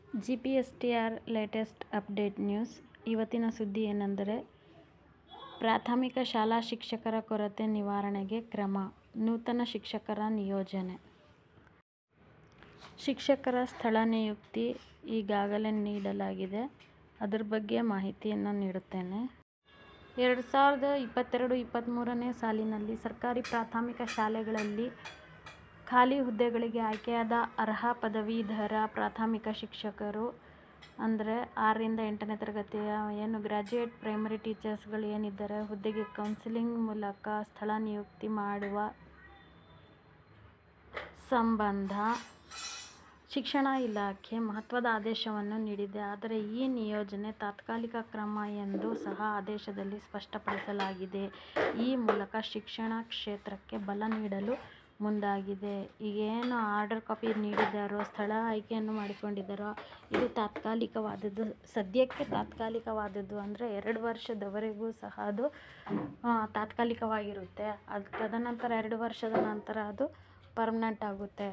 G P S T R latest update news ಇವತ್ತಿನ ಸುದ್ದಿ ಏನೆಂದರೆ ಪ್ರಾಥಮಿಕ ಶಾಲಾ ಶಿಕ್ಷಕರ ಕೊರತೆ ನಿವಾರಣೆಗೆ ಕ್ರಮ ನೂತನ ಶಿಕ್ಷಕರ ನಿಯೋಜನೆ ಶಿಕ್ಷಕರ ಸ್ಥಳ ನಿಯುಕ್ತಿ ಈಗಾಗಲೇ ನೀಡಲಾಗಿದೆ ಅದರ ಬಗ್ಗೆ ಮಾಹಿತಿಯನ್ನು ನೀಡುತ್ತೇನೆ ಎರಡು ಸಾವಿರದ ಇಪ್ಪತ್ತೆರಡು ಇಪ್ಪತ್ತ್ಮೂರನೇ ಸಾಲಿನಲ್ಲಿ ಸರ್ಕಾರಿ ಪ್ರಾಥಮಿಕ ಶಾಲೆಗಳಲ್ಲಿ ಖಾಲಿ ಹುದ್ದೆಗಳಿಗೆ ಆಯ್ಕೆಯಾದ ಅರ್ಹ ಪದವೀಧರ ಪ್ರಾಥಮಿಕ ಶಿಕ್ಷಕರು ಅಂದರೆ ಆರರಿಂದ ಎಂಟನೇ ತರಗತಿಯ ಏನು ಗ್ರ್ಯಾಜುಯೇಟ್ ಪ್ರೈಮರಿ ಟೀಚರ್ಸ್ಗಳು ಏನಿದ್ದಾರೆ ಹುದ್ದೆಗೆ ಕೌನ್ಸಿಲಿಂಗ್ ಮೂಲಕ ಸ್ಥಳ ನಿಯುಕ್ತಿ ಮಾಡುವ ಸಂಬಂಧ ಶಿಕ್ಷಣ ಇಲಾಖೆ ಮಹತ್ವದ ಆದೇಶವನ್ನು ನೀಡಿದೆ ಆದರೆ ಈ ನಿಯೋಜನೆ ತಾತ್ಕಾಲಿಕ ಕ್ರಮ ಎಂದು ಸಹ ಆದೇಶದಲ್ಲಿ ಸ್ಪಷ್ಟಪಡಿಸಲಾಗಿದೆ ಈ ಮೂಲಕ ಶಿಕ್ಷಣ ಕ್ಷೇತ್ರಕ್ಕೆ ಬಲ ನೀಡಲು ಮುಂದಾಗಿದೆ ಈಗೇನು ಆರ್ಡರ್ ಕಾಪಿ ನೀಡಿದ್ದಾರೋ ಸ್ಥಳ ಆಯ್ಕೆಯನ್ನು ಮಾಡಿಕೊಂಡಿದ್ದಾರೋ ಇದು ತಾತ್ಕಾಲಿಕವಾದದ್ದು ಸದ್ಯಕ್ಕೆ ತಾತ್ಕಾಲಿಕವಾದದ್ದು ಅಂದರೆ ಎರಡು ವರ್ಷದವರೆಗೂ ಸಹ ಅದು ತಾತ್ಕಾಲಿಕವಾಗಿರುತ್ತೆ ಅದು ತದನಂತರ ಎರಡು ವರ್ಷದ ನಂತರ ಅದು ಪರ್ಮನೆಂಟ್ ಆಗುತ್ತೆ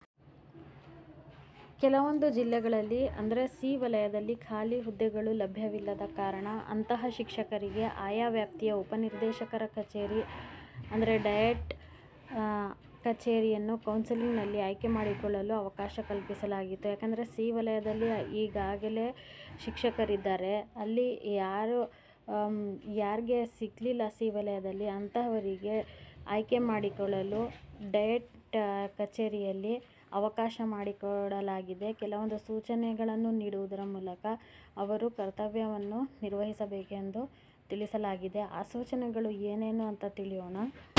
ಕೆಲವೊಂದು ಜಿಲ್ಲೆಗಳಲ್ಲಿ ಅಂದರೆ ಸಿ ವಲಯದಲ್ಲಿ ಖಾಲಿ ಹುದ್ದೆಗಳು ಲಭ್ಯವಿಲ್ಲದ ಕಾರಣ ಅಂತಹ ಶಿಕ್ಷಕರಿಗೆ ಆಯಾ ವ್ಯಾಪ್ತಿಯ ಉಪನಿರ್ದೇಶಕರ ಕಚೇರಿ ಅಂದರೆ ಡಯಟ್ ಕಚೇರಿಯನ್ನು ಕೌನ್ಸಿಲಿಂಗ್ನಲ್ಲಿ ಆಯ್ಕೆ ಮಾಡಿಕೊಳ್ಳಲು ಅವಕಾಶ ಕಲ್ಪಿಸಲಾಗಿತ್ತು ಯಾಕಂದರೆ ಸಿ ವಲಯದಲ್ಲಿ ಈಗಾಗಲೇ ಶಿಕ್ಷಕರಿದ್ದಾರೆ ಅಲ್ಲಿ ಯಾರು ಯಾರಿಗೆ ಸಿಗಲಿಲ್ಲ ಸಿ ವಲಯದಲ್ಲಿ ಅಂತಹವರಿಗೆ ಆಯ್ಕೆ ಮಾಡಿಕೊಳ್ಳಲು ಡಯಟ್ ಕಚೇರಿಯಲ್ಲಿ ಅವಕಾಶ ಮಾಡಿಕೊಡಲಾಗಿದೆ ಕೆಲವೊಂದು ಸೂಚನೆಗಳನ್ನು ನೀಡುವುದರ ಮೂಲಕ ಅವರು ಕರ್ತವ್ಯವನ್ನು ನಿರ್ವಹಿಸಬೇಕೆಂದು ತಿಳಿಸಲಾಗಿದೆ ಆ ಸೂಚನೆಗಳು ಏನೇನು ಅಂತ ತಿಳಿಯೋಣ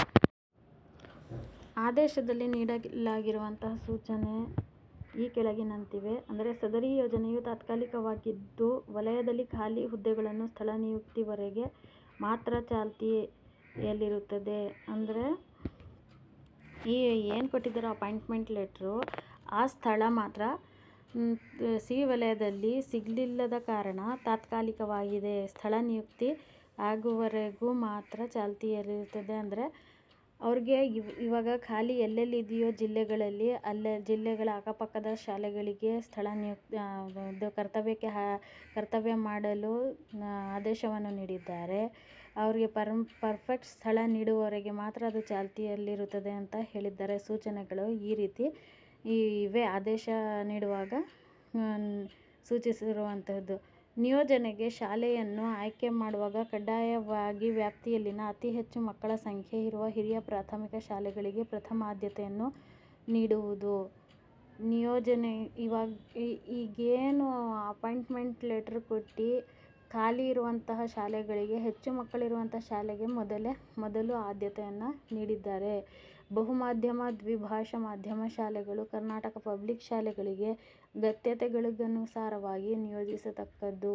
ಆದೇಶದಲ್ಲಿ ನೀಡಲಾಗಿರುವಂತಹ ಸೂಚನೆ ಈ ಕೆಳಗಿನಂತಿವೆ ಅಂದರೆ ಸದರಿ ಯೋಜನೆಯು ತಾತ್ಕಾಲಿಕವಾಗಿದ್ದು ವಲಯದಲ್ಲಿ ಖಾಲಿ ಹುದ್ದೆಗಳನ್ನು ಸ್ಥಳ ನಿಯುಕ್ತಿವರೆಗೆ ಮಾತ್ರ ಚಾಲ್ತಿಯಲ್ಲಿರುತ್ತದೆ ಅಂದರೆ ಈ ಏನು ಕೊಟ್ಟಿದ್ದಾರೋ ಅಪಾಯಿಂಟ್ಮೆಂಟ್ ಲೆಟ್ರು ಆ ಸ್ಥಳ ಮಾತ್ರ ಸಿ ವಲಯದಲ್ಲಿ ಸಿಗಲಿಲ್ಲದ ಕಾರಣ ತಾತ್ಕಾಲಿಕವಾಗಿದೆ ಸ್ಥಳ ನಿಯುಕ್ತಿ ಆಗುವವರೆಗೂ ಮಾತ್ರ ಚಾಲ್ತಿಯಲ್ಲಿರುತ್ತದೆ ಅಂದರೆ ಅವ್ರಿಗೆ ಇವ್ ಇವಾಗ ಖಾಲಿ ಎಲ್ಲೆಲ್ಲಿದೆಯೋ ಜಿಲ್ಲೆಗಳಲ್ಲಿ ಅಲ್ಲೇ ಜಿಲ್ಲೆಗಳ ಅಕ್ಕಪಕ್ಕದ ಶಾಲೆಗಳಿಗೆ ಸ್ಥಳ ನಿಯುಕ್ತಿ ಇದು ಕರ್ತವ್ಯಕ್ಕೆ ಹಾ ಕರ್ತವ್ಯ ಮಾಡಲು ಆದೇಶವನ್ನು ನೀಡಿದ್ದಾರೆ ಅವರಿಗೆ ಪರ್ಮ್ ಪರ್ಫೆಕ್ಟ್ ಸ್ಥಳ ನೀಡುವವರೆಗೆ ಮಾತ್ರ ಅದು ಚಾಲ್ತಿಯಲ್ಲಿರುತ್ತದೆ ಅಂತ ಹೇಳಿದ್ದಾರೆ ಸೂಚನೆಗಳು ಈ ರೀತಿ ಇವೆ ಆದೇಶ ನೀಡುವಾಗ ಸೂಚಿಸಿರುವಂತಹದ್ದು ನಿಯೋಜನೆಗೆ ಶಾಲೆಯನ್ನು ಆಯ್ಕೆ ಮಾಡುವಾಗ ಕಡ್ಡಾಯವಾಗಿ ವ್ಯಾಪ್ತಿಯಲ್ಲಿನ ಅತಿ ಹೆಚ್ಚು ಮಕ್ಕಳ ಸಂಖ್ಯೆ ಇರುವ ಹಿರಿಯ ಪ್ರಾಥಮಿಕ ಶಾಲೆಗಳಿಗೆ ಪ್ರಥಮ ಆದ್ಯತೆಯನ್ನು ನೀಡುವುದು ನಿಯೋಜನೆ ಇವಾಗ ಈಗೇನು ಅಪಾಯಿಂಟ್ಮೆಂಟ್ ಲೆಟ್ರ್ ಕೊಟ್ಟು ಖಾಲಿ ಇರುವಂತಹ ಶಾಲೆಗಳಿಗೆ ಹೆಚ್ಚು ಮಕ್ಕಳಿರುವಂಥ ಶಾಲೆಗೆ ಮೊದಲೇ ಮೊದಲು ಆದ್ಯತೆಯನ್ನು ನೀಡಿದ್ದಾರೆ ಬಹುಮಾಧ್ಯಮ ದ್ವಿಭಾಷಾ ಮಾಧ್ಯಮ ಶಾಲೆಗಳು ಕರ್ನಾಟಕ ಪಬ್ಲಿಕ್ ಶಾಲೆಗಳಿಗೆ ಗತ್ಯತೆಗಳಿಗನುಸಾರವಾಗಿ ನಿಯೋಜಿಸತಕ್ಕದ್ದು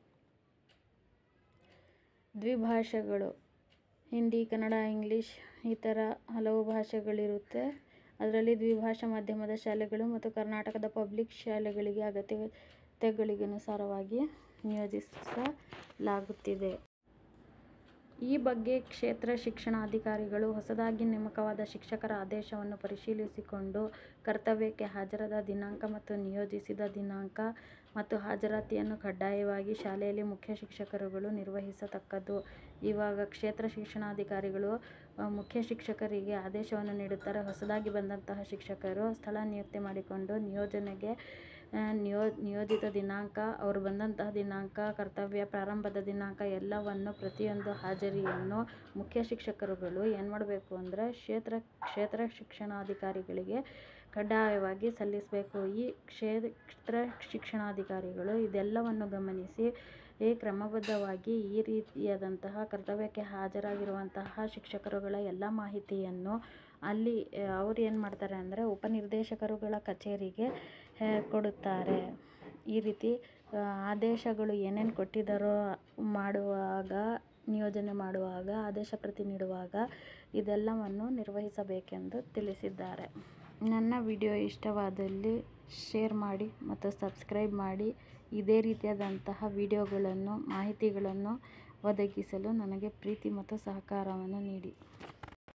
ದ್ವಿಭಾಷೆಗಳು ಹಿಂದಿ ಕನ್ನಡ ಇಂಗ್ಲೀಷ್ ಈ ಥರ ಹಲವು ಭಾಷೆಗಳಿರುತ್ತೆ ಅದರಲ್ಲಿ ದ್ವಿಭಾಷಾ ಮಾಧ್ಯಮದ ಶಾಲೆಗಳು ಮತ್ತು ಕರ್ನಾಟಕದ ಪಬ್ಲಿಕ್ ಶಾಲೆಗಳಿಗೆ ಅಗತ್ಯತೆಗಳಿಗನುಸಾರವಾಗಿ ನಿಯೋಜಿಸಲಾಗುತ್ತಿದೆ ಈ ಬಗ್ಗೆ ಕ್ಷೇತ್ರ ಶಿಕ್ಷಣಾಧಿಕಾರಿಗಳು ಹೊಸದಾಗಿ ನೇಮಕವಾದ ಶಿಕ್ಷಕರ ಆದೇಶವನ್ನು ಪರಿಶೀಲಿಸಿಕೊಂಡು ಕರ್ತವ್ಯಕ್ಕೆ ಹಾಜರಾದ ದಿನಾಂಕ ಮತ್ತು ನಿಯೋಜಿಸಿದ ದಿನಾಂಕ ಮತ್ತು ಹಾಜರಾತಿಯನ್ನು ಕಡ್ಡಾಯವಾಗಿ ಶಾಲೆಯಲ್ಲಿ ಮುಖ್ಯ ಶಿಕ್ಷಕರುಗಳು ನಿರ್ವಹಿಸತಕ್ಕದ್ದು ಇವಾಗ ಕ್ಷೇತ್ರ ಶಿಕ್ಷಣಾಧಿಕಾರಿಗಳು ಮುಖ್ಯ ಶಿಕ್ಷಕರಿಗೆ ಆದೇಶವನ್ನು ನೀಡುತ್ತಾರೆ ಹೊಸದಾಗಿ ಬಂದಂತಹ ಶಿಕ್ಷಕರು ಸ್ಥಳ ನಿಯುಕ್ತಿ ಮಾಡಿಕೊಂಡು ನಿಯೋಜನೆಗೆ ನಿಯೋ ನಿಯೋಜಿತ ದಿನಾಂಕ ಅವರು ಬಂದಂತಹ ದಿನಾಂಕ ಕರ್ತವ್ಯ ಪ್ರಾರಂಭದ ದಿನಾಂಕ ಎಲ್ಲವನ್ನು ಪ್ರತಿಯೊಂದು ಹಾಜರಿಯನ್ನು ಮುಖ್ಯ ಶಿಕ್ಷಕರುಗಳು ಏನು ಮಾಡಬೇಕು ಅಂದರೆ ಕ್ಷೇತ್ರ ಕ್ಷೇತ್ರ ಶಿಕ್ಷಣಾಧಿಕಾರಿಗಳಿಗೆ ಕಡ್ಡಾಯವಾಗಿ ಸಲ್ಲಿಸಬೇಕು ಈ ಕ್ಷೇತ್ರ ಶಿಕ್ಷಣಾಧಿಕಾರಿಗಳು ಇದೆಲ್ಲವನ್ನು ಗಮನಿಸಿ ಈ ಕ್ರಮಬದ್ಧವಾಗಿ ಈ ರೀತಿಯಾದಂತಹ ಕರ್ತವ್ಯಕ್ಕೆ ಹಾಜರಾಗಿರುವಂತಹ ಶಿಕ್ಷಕರುಗಳ ಎಲ್ಲ ಮಾಹಿತಿಯನ್ನು ಅಲ್ಲಿ ಅವ್ರು ಏನು ಮಾಡ್ತಾರೆ ಅಂದರೆ ಉಪನಿರ್ದೇಶಕರುಗಳ ಕಚೇರಿಗೆ ಕೊಡುತ್ತಾರೆ ಈ ರೀತಿ ಆದೇಶಗಳು ಏನೇನು ಕೊಟ್ಟಿದ್ದಾರೋ ಮಾಡುವಾಗ ನಿಯೋಜನೆ ಮಾಡುವಾಗ ಆದೇಶ ಪ್ರತಿ ನೀಡುವಾಗ ಇದೆಲ್ಲವನ್ನು ನಿರ್ವಹಿಸಬೇಕೆಂದು ತಿಳಿಸಿದ್ದಾರೆ ನನ್ನ ವಿಡಿಯೋ ಇಷ್ಟವಾದಲ್ಲಿ ಶೇರ್ ಮಾಡಿ ಮತ್ತು ಸಬ್ಸ್ಕ್ರೈಬ್ ಮಾಡಿ ಇದೇ ರೀತಿಯಾದಂತಹ ವಿಡಿಯೋಗಳನ್ನು ಮಾಹಿತಿಗಳನ್ನು ಒದಗಿಸಲು ನನಗೆ ಪ್ರೀತಿ ಮತ್ತು ಸಹಕಾರವನ್ನು ನೀಡಿ